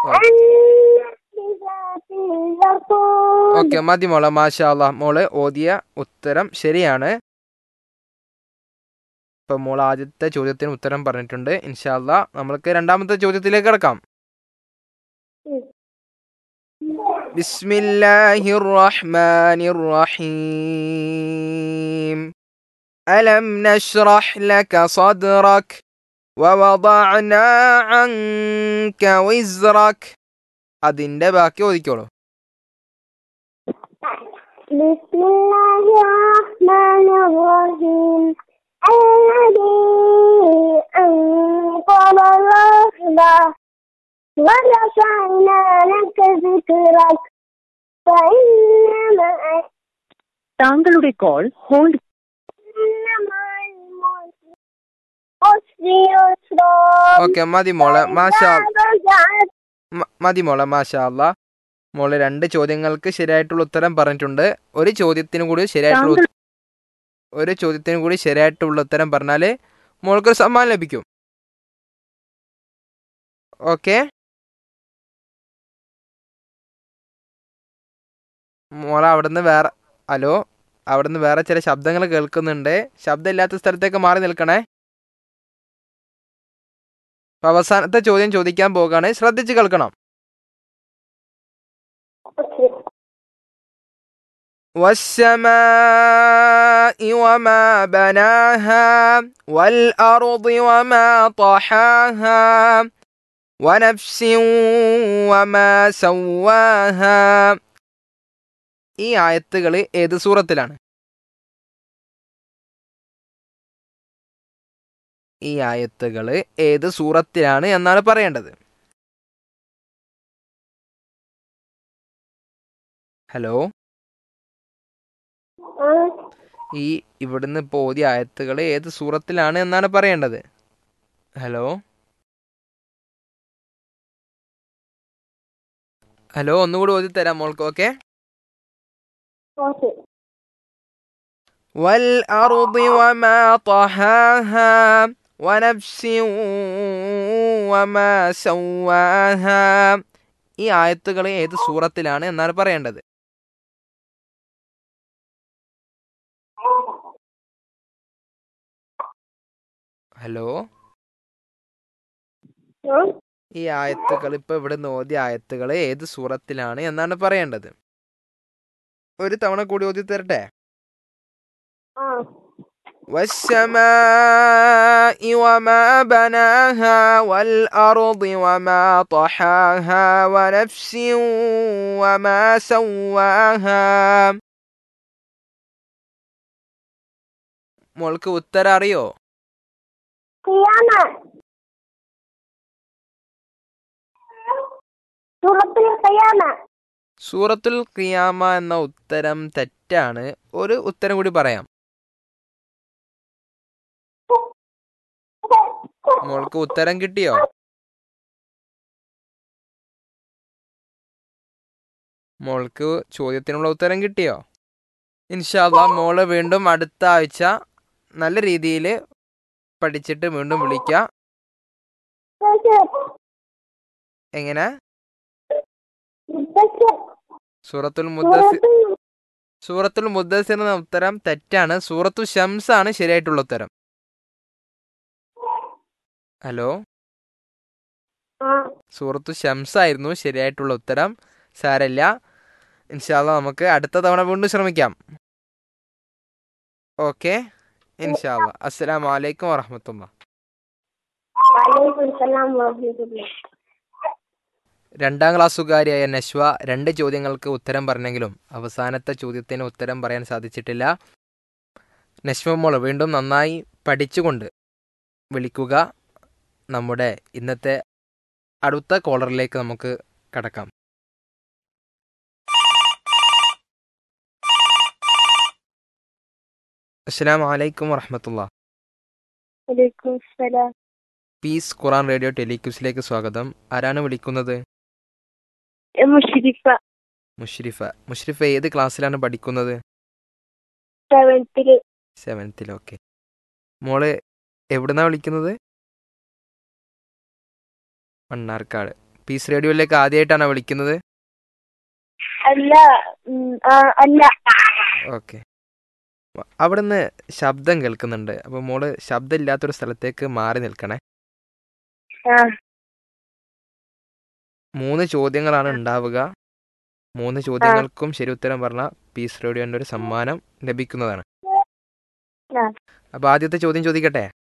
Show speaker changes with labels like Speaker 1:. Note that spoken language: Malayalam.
Speaker 1: ഓക്കെ മതി മോളെ മാഷാ അല്ലാ മോള് ഓതിയ ഉത്തരം ശരിയാണ് ഇപ്പൊ മോൾ ആദ്യത്തെ ചോദ്യത്തിന് ഉത്തരം പറഞ്ഞിട്ടുണ്ട് ഇൻഷാല്ല നമ്മൾക്ക് രണ്ടാമത്തെ ചോദ്യത്തിലേക്ക് കിടക്കാം
Speaker 2: ഉം.
Speaker 1: ബിസ്മില്ലാഹിർ റഹ്മാനിർ റഹീം അലം നഷ്റഹ് ലക സദ്റക് ووضعنا عنك وزرك അതിന്റെ ബാക്കി ഓദിക്കോളൂ
Speaker 2: بسم الله الرحمن الرحيم الذي أنقض ظهرك ورفعنا لك ذكرك فإن مع
Speaker 3: താങ്കളുടെ കോൾ ഹോൾഡ്
Speaker 2: إن مع العسر يسرا
Speaker 1: ഓക്കെ മതി മോളെ മാഷാ
Speaker 2: إذا رجعت
Speaker 1: മ- മതി മോളെ മാഷാ അല്ലാ മോള് രണ്ട് ചോദ്യങ്ങൾക്ക് ശരിയായിട്ടുള്ള ഉത്തരം പറഞ്ഞിട്ടുണ്ട് ഒരു ചോദ്യത്തിന് കൂടി ശരിയായിട്ടുള്ള
Speaker 3: താങ്കൾ
Speaker 1: ഉത്ത- ഒരു ചോദ്യത്തിന് കൂടി ശരിയായിട്ടുള്ള ഉത്തരം പറഞ്ഞാൽ മോൾക്കൊരു സമ്മാനം ലഭിക്കും ഓക്കെ മോളെ അവിടുന്ന് വേറെ ഹലോ അവിടുന്ന് വേറെ ചില ശബ്ദങ്ങൾ കേൾക്കുന്നുണ്ട് ശബ്ദം ഇല്ലാത്ത സ്ഥലത്തേക്ക് മാറി നിൽക്കണേ അപ്പൊ അവസാനത്തെ ചോദ്യം ചോദിക്കാൻ പോകാണ് ശ്രദ്ധിച്ച് കേൾക്കണം والسماء وما بناها والأرض وما طحاها ونفس وما سواها ഈ ആയത്തുകൾ ഏത് സൂറത്തിലാണ് ഈ ആയത്തുകൾ ഏത് സൂറത്തിലാണ് എന്നാണ് പറയേണ്ടത് ഹലോ ഈ ഇവിടുന്ന് ഇപ്പോൾ ഓതിയ ആയത്തുകൾ ഏത് സൂറത്തിലാണ് എന്നാണ് പറയേണ്ടത് ഹലോ ഹലോ ഒന്നുകൂടി ഓതി തരാം മോൾക്ക് ഓക്കെ
Speaker 2: Okay.
Speaker 1: والأرض وما طحاها ونفس وما سواها ഈ ആയത്തുകൾ ഏത് സൂറത്തിലാണ് എന്നാണ് പറയേണ്ടത് ഹലോ
Speaker 2: Huh?
Speaker 1: ഈ ആയത്തുകൾ ഇപ്പൊ ഇവിടെ ഓതിയ ആയത്തുകൾ ഏത് സൂറത്തിലാണ് എന്നാണ് പറയേണ്ടത് ഒരു തവണ കൂടി ഓതി തരട്ടെ
Speaker 2: Ah.
Speaker 1: والسماء وما بناها والأرض وما طحاها ونفس وما سواها മോൾക്ക് ഉത്തരം അറിയോ
Speaker 2: Qiyamah. സൂറത്തുൽ ഖിയാമ
Speaker 1: സൂറത്തുൽ ഖിയാമ എന്ന ഉത്തരം തെറ്റാണ് ഒരു ഉത്തരം കൂടി പറയാം മോൾക്ക് ഉത്തരം കിട്ടിയോ മോൾക്ക് ചോദ്യത്തിനുള്ള ഉത്തരം കിട്ടിയോ ഇൻഷാല്ല മോള് വീണ്ടും അടുത്ത ആഴ്ച നല്ല രീതിയിൽ പഠിച്ചിട്ട് വീണ്ടും വിളിക്കുക എങ്ങനെ സൂറത്തുൽ മുദ്ദസിർ സൂറത്തുൽ മുദ്ദസിർ എന്ന ഉത്തരം തെറ്റാണ് സൂറത്തു ഷംസ് ആണ് ശരിയായിട്ടുള്ള ഉത്തരം ഹലോ സൂറത്തു ഷംസ് ആയിരുന്നു ശരിയായിട്ടുള്ള ഉത്തരം സാരല്ല ഇൻഷാല്ല നമുക്ക് അടുത്ത തവണ വീണ്ടും ശ്രമിക്കാം ഓക്കെ ഇൻഷാല്ല അസ്സലാമു അലൈക്കും വറഹമത്തുള്ള
Speaker 2: വലൈക്കും സലാം വറഹ്മത്തുള്ളാഹി
Speaker 1: രണ്ടാം ക്ലാസ്സുകാരിയായ നശ്വ രണ്ട് ചോദ്യങ്ങൾക്ക് ഉത്തരം പറഞ്ഞെങ്കിലും അവസാനത്തെ ചോദ്യത്തിന് ഉത്തരം പറയാൻ സാധിച്ചിട്ടില്ല നശ്വ മോള് വീണ്ടും നന്നായി പഠിച്ചുകൊണ്ട് വിളിക്കുക നമ്മുടെ ഇന്നത്തെ അടുത്ത കോളറിലേക്ക് നമുക്ക് കടക്കാം അസ്സലാം വലൈക്കും വറഹമത്തുള്ള
Speaker 2: വലൈക്കും സലാം
Speaker 1: പീസ് ഖുറാൻ റേഡിയോ ടെലിക്യൂസിലേക്ക് സ്വാഗതം ആരാണ് വിളിക്കുന്നത്
Speaker 2: മുഷിരിഫ
Speaker 1: മുഷ്രിഫ മുഷ്രിഫ ഏത് ക്ലാസ്സിലാണ് പഠിക്കുന്നത്
Speaker 2: സെവൻത്തില്
Speaker 1: സെവൻത്തിൽ ഓക്കെ മോള് എവിടുന്നാ വിളിക്കുന്നത് മണ്ണാർക്കാട് പീസ് റേഡിയോയിലേക്ക് ആദ്യമായിട്ടാണോ വിളിക്കുന്നത്
Speaker 2: അല്ല ഉം, ആ, അല്ല
Speaker 1: ഓക്കെ അവിടുന്ന് ശബ്ദം കേൾക്കുന്നുണ്ട് അപ്പോൾ മോള് ശബ്ദം ഇല്ലാത്തൊരു സ്ഥലത്തേക്ക് മാറി നിൽക്കണേ
Speaker 2: ആ
Speaker 1: മൂന്ന് ചോദ്യങ്ങളാണ് ഉണ്ടാവുക മൂന്ന് ചോദ്യങ്ങൾക്കും ശരി ഉത്തരം പറഞ്ഞ പീസ് റേഡിയോൻ്റെ ഒരു സമ്മാനം ലഭിക്കുന്നതാണ്
Speaker 2: ആ.
Speaker 1: അപ്പോൾ ആദ്യത്തെ ചോദ്യം ചോദിക്കട്ടെ